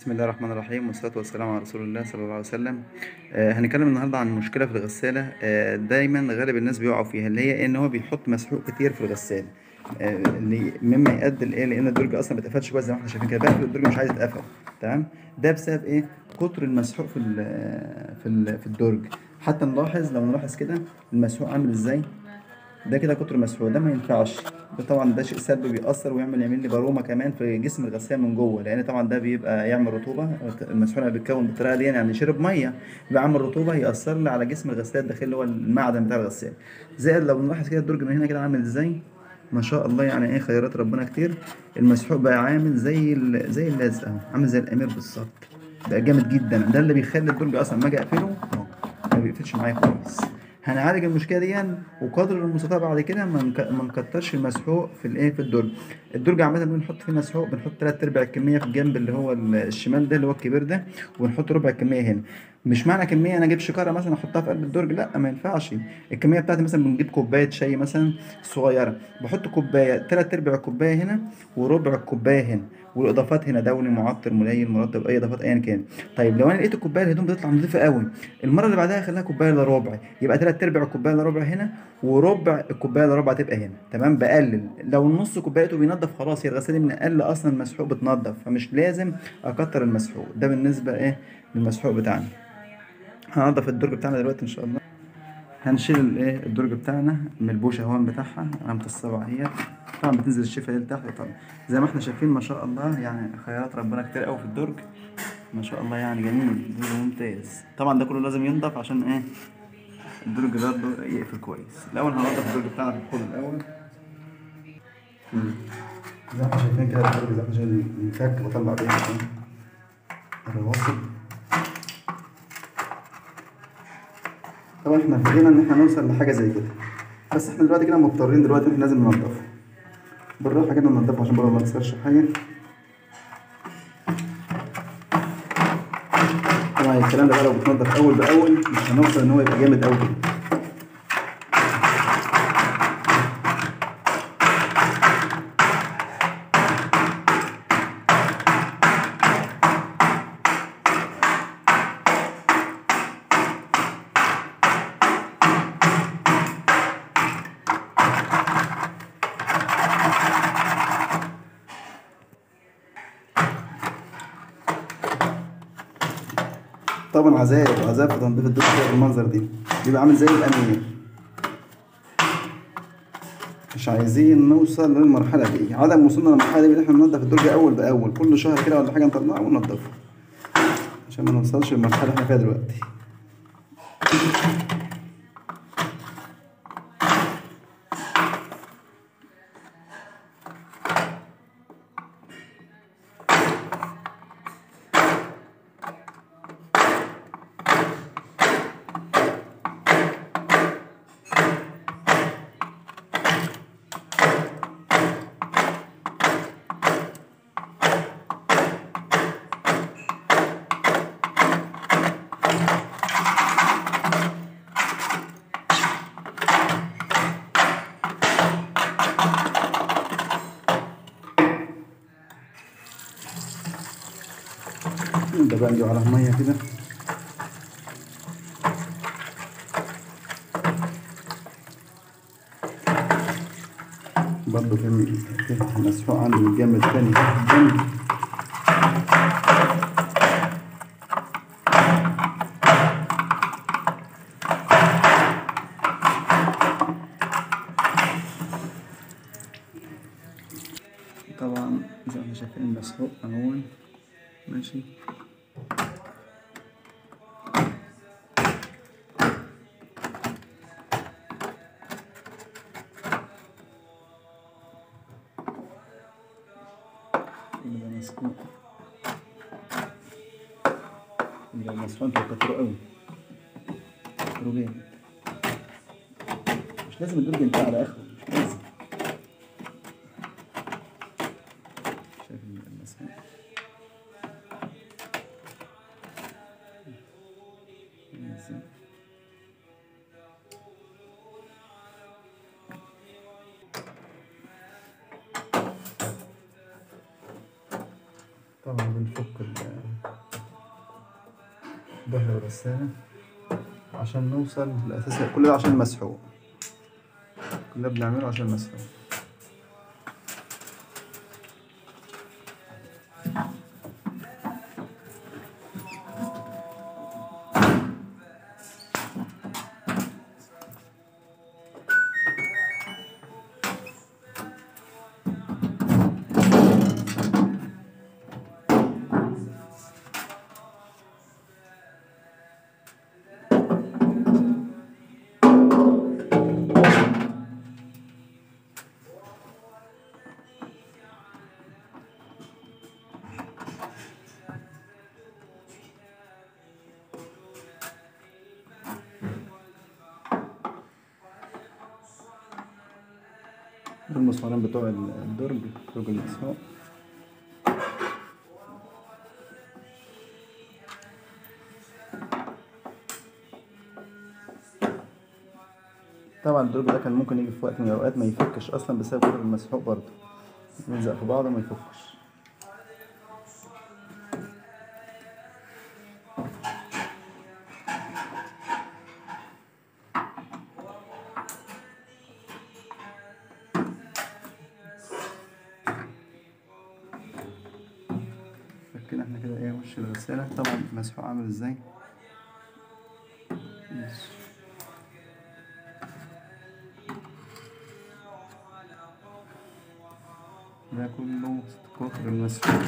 بسم الله الرحمن الرحيم والصلاة والسلام على رسول الله صلى الله عليه وسلم آه هنتكلم النهاردة عن مشكلة في الغسالة آه دايما غالب الناس بيقعوا فيها اللي هي ان هو بيحط مسحوق كتير في الغسالة آه اللي مما يؤدي لايه لان الدرج اصلا ما اتقفلش كويس زي ما احنا شايفين كده بقفل الدرج مش عايز يتقفل تمام ده بسبب ايه كتر المسحوق في ال في ال في الدرج حتى نلاحظ لو نلاحظ كده المسحوق عامل ازاي ده كده كتر مسحوق ده ما ينفعش ده طبعا ده شيء سلبي بيأثر ويعمل يعمل لي برومه كمان في جسم الغسالة من جوه لان طبعا ده بيبقى يعمل رطوبه المسحوق اللي بيتكون بالطريقه دي يعني شرب ميه بيعمل رطوبه يأثر لي على جسم الغسالة الداخلي اللي هو المعدن بتاع الغسالة زائد لو نلاحظ كده الدرج من هنا كده عامل ازاي ما شاء الله يعني ايه خيرات ربنا كتير المسحوق بقى عامل زي ال- زي اللازق اهو عامل زي الامير بالظبط بقى جامد جدا ده اللي بيخلي الدرج اصلا ما اجي اقفله اهو ما بيقفلش معايا كويس هنعالج المشكله دي وقدر المستطاع بعد كده ما نك- ما نكترش المسحوق في الايه في الدرج الدرج عامه بنحط فيه مسحوق بنحط تلات ارباع الكميه في الجنب اللي هو ال- الشمال ده اللي هو الكبير ده ونحط ربع الكميه هنا مش معنى كميه انا اجيب شكاره مثلا احطها في قلب الدرج لا ما ينفعش الكميه بتاعتي مثلا بنجيب كوبايه شاي مثلا صغيره بحط كوبايه تلات ارباع الكوبايه هنا وربع الكوبايه هنا والاضافات هنا دوني معطر ملين مرطب اي اضافات ايا كان طيب لو انا لقيت الكوبايه الهدوم بتطلع نظيفه قوي المره اللي بعدها اخليها كوبايه الا ربع يبقى تلات ارباع الكوبايه الا ربع هنا وربع الكوبايه الا ربع تبقى هنا تمام بقلل لو النص كوبايته بينضف خلاص هي الغساله من اقل اصلا المسحوق بتنضف فمش لازم اكتر المسحوق ده بالنسبه ايه للمسحوق بتاعنا هنضف الدرج بتاعنا دلوقتي ان شاء الله هنشيل الايه الدرج بتاعنا من البوشه هون بتاعها علامه الصبع اهي طبعا بتنزل الشفه دي لتحت طبعا زي ما احنا شايفين ما شاء الله يعني خيرات ربنا كتير قوي في الدرج ما شاء الله يعني جميل ممتاز طبعا ده كله لازم ينضف عشان ايه الدرج برضه يقفل كويس الاول هنضف الدرج بتاعنا في الحوض الاول مم. زي ما احنا شايفين كده الدرج زي ما احنا شايفين ينفك بطلع بيه الرواسب طبعا احنا فضينا ان احنا نوصل لحاجه زي كده بس احنا دلوقتي كده مضطرين دلوقتي احنا لازم ننضفه بالراحه كده ننضفه عشان برضه ما نكسرش حاجه طبعا الكلام ده بقى لو بتنضف اول باول مش هنوصل ان هو يبقى جامد قوي كده طبعا عذاب عذاب في تنظيف الدرج كده بالمنظر دي بيبقى عامل زي الامير مش عايزين نوصل للمرحلة دي عدم وصولنا للمرحلة دي ان احنا ننضف الدرج اول باول كل شهر كده ولا حاجة نطلعه وننضفه عشان ما نوصلش للمرحلة اللي احنا فيها دلوقتي ده بقى نجيب على المية كده برضه في في مسحوق عندي من الجنب التاني في الجنب طبعا زي ما احنا شايفين المسحوق اهو ماشي يبقى مسحوق يبقى مسحوق انتوا كتروا قوي كتروا جامد مش لازم الدرج ينتهي على اخره مش لازم شايف المسحوق ازاي طبعا بنفك ال ظهر الغسالة عشان نوصل لأساس كل ده عشان المسحوق كل ده بنعمله عشان المسحوق دول المسمارين بتوع الدرج درج الإسحاق طبعا الدرج ده كان ممكن يجي في وقت من الأوقات ما يفكش أصلا بسبب كتر المسحوق برضه يلزق في بعضه ما يفكش فكنا احنا كده ايه وش الغسالة طبعا مسحوق عامل ازاي بس. ده كله كتر المسحوق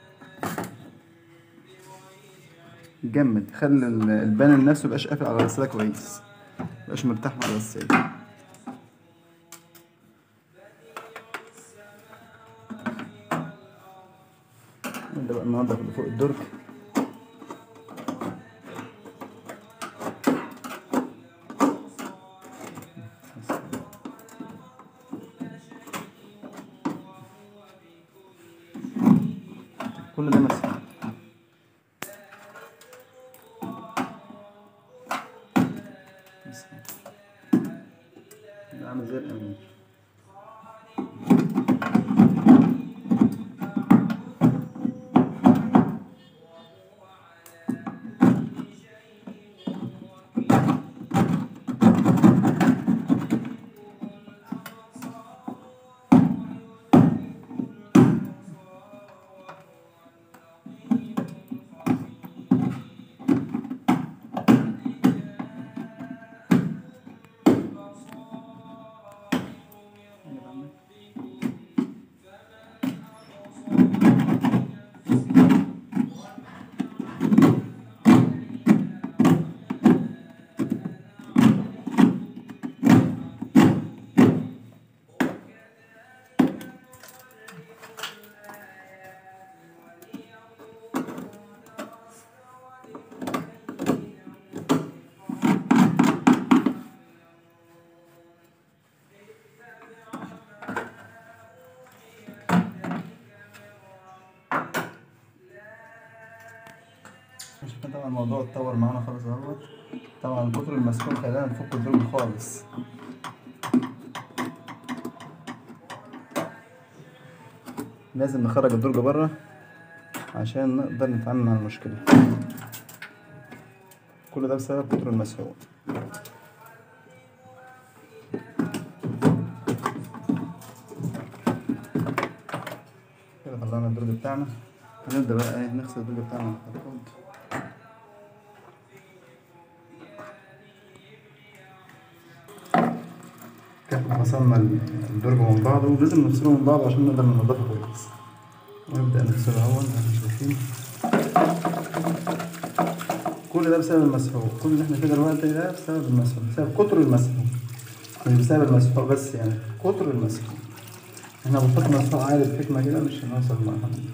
جمد خلي ال- البانل نفسه ميبقاش قافل على الغسالة كويس ميبقاش مرتاح مع الغسالة ده بقى النهارده اللي فوق الدرج كل ده مسح مسح. ده عامل زي الأمير عشان طبعا الموضوع اتطور معانا خالص اهوت طبعا كتر المسحوق خلانا نفك الدرج خالص لازم نخرج الدرج بره عشان نقدر نتعامل مع المشكلة كل ده بسبب كتر المسحوق كده طلعنا الدرج بتاعنا هنبدأ بقى ايه نغسل الدرج بتاعنا على الخطوط كده احنا فصلنا الدرج من بعضه ولازم نفصله من بعضه عشان نقدر ننضفه كويس ونبدأ نغسله اهو زي ما احنا شايفين كل ده بسبب المسحوق كل اللي احنا فيه دلوقتي ده بسبب المسحوق بسبب كتر المسحوق مش بسبب المسحوق بس يعني كتر المسحوق احنا بنحط مسحوق عالي بحكمة كده مش هنوصل لمرحلة دي.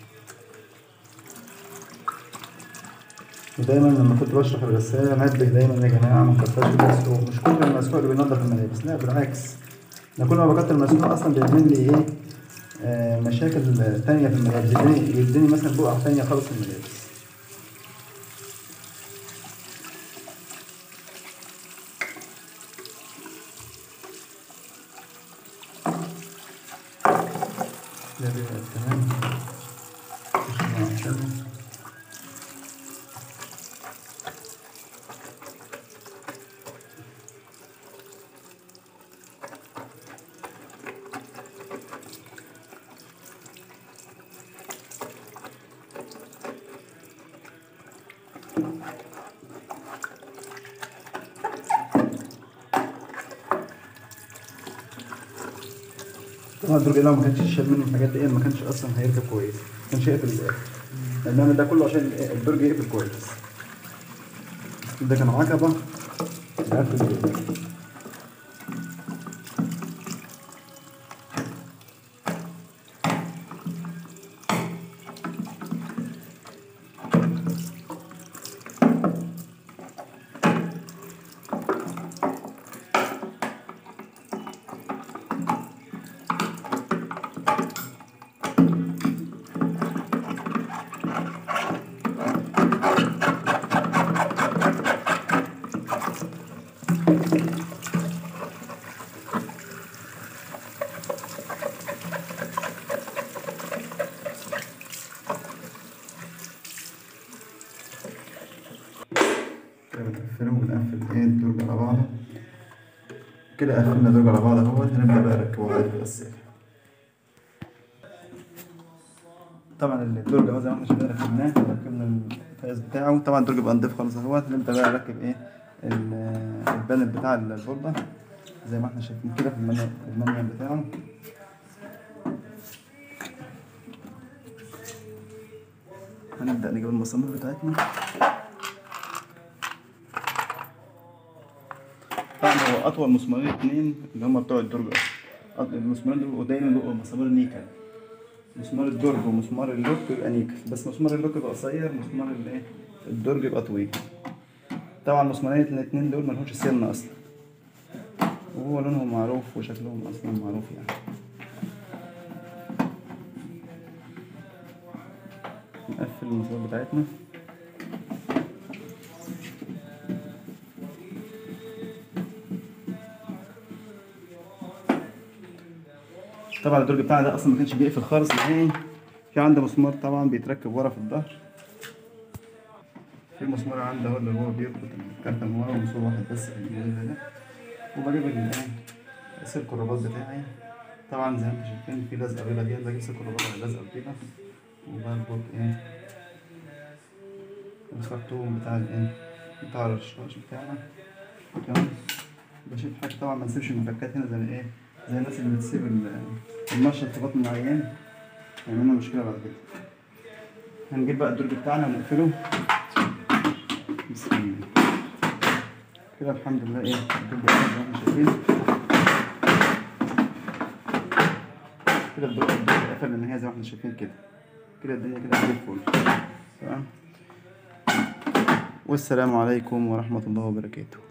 ودايما لما كنت بشرح الغسالة نبه دايما يا جماعة ما نكترش المسحوق مش كل المسحوق اللي بينضف الملابس لا بالعكس انا كل ما بكتر المسحوق اصلا بيعمل لي ايه آه مشاكل تانية في الملابس يديني يديني مثلا بقع تانية خالص في الملابس ده بيبقى تمام مش مع التاني. طبعا الدرج لو ما كانش شال منه الحاجات دي ما كانش اصلا هيركب كويس ما كانش هيقفل الاخر بنعمل ده كله عشان إيه؟ الدرج يقفل كويس ده كان عقبة بقفل الدرج. كده بنقفله وبنقفل ايه الدرج على بعضه كده قفلنا الدرج على بعض اهوت هنبدأ بقى نركبه على الغسالة طبعا الدرج اهو زي ما احنا شايفين ركبناه ركبنا الفايز بتاعه طبعا الدرج بقى نضيف خالص اهوت هنبدأ بقى نركب ايه ال- البانل بتاع البوردة زي ما احنا شايفين كده في المانيال المانيال بتاعه هنبدأ نجيب المسامير بتاعتنا طبعا هو اطول مسمارين اتنين اللي هم بتوع الدرج أصلاً. أط- المسمارين دول بيبقوا دايما بيبقوا مسامير نيكل مسمار الدرج ومسمار اللوك بيبقى نيكل بس مسمار اللوك بيبقى قصير مسمار الايه الدرج بيبقى طويل طبعا المسمارين الاتنين دول ملهمش سن اصلا وهو لونهم معروف وشكلهم اصلا معروف يعني نقفل المسامير بتاعتنا طبعا الدرج بتاعنا ده اصلا ما كانش بيقفل خالص نهائي في عندي مسمار طبعا بيتركب ورا في الظهر في مسمار عندي اهو اللي هو بيربط الكارتة من ورا ومسمار واحد بس اللي ده وبجيب ال- سلك الرباط بتاعي طبعا زي ما انتم شايفين في لزقه بيضه ديت بجيب سلك الرباط على اللزقه البيضه وبربط ايه الخرطوم بتاع الايه بتاع الرشاش بتاعنا تمام بشيل حاجة طبعا ما نسيبش المفكات هنا زي ما ايه زي الناس اللي بتسيب ال- المشط في بطن العيان يعمل لنا مشكلة بعد كده هنجيب بقى الدرج بتاعنا ونقفله بسم الله كده الحمد لله ايه الدرج بتاعنا زي ما احنا شايفين كده الدرج الدرج قفل النهاية زي ما احنا شايفين كده كده الدنيا كده زي الفل تمام والسلام عليكم ورحمة الله وبركاته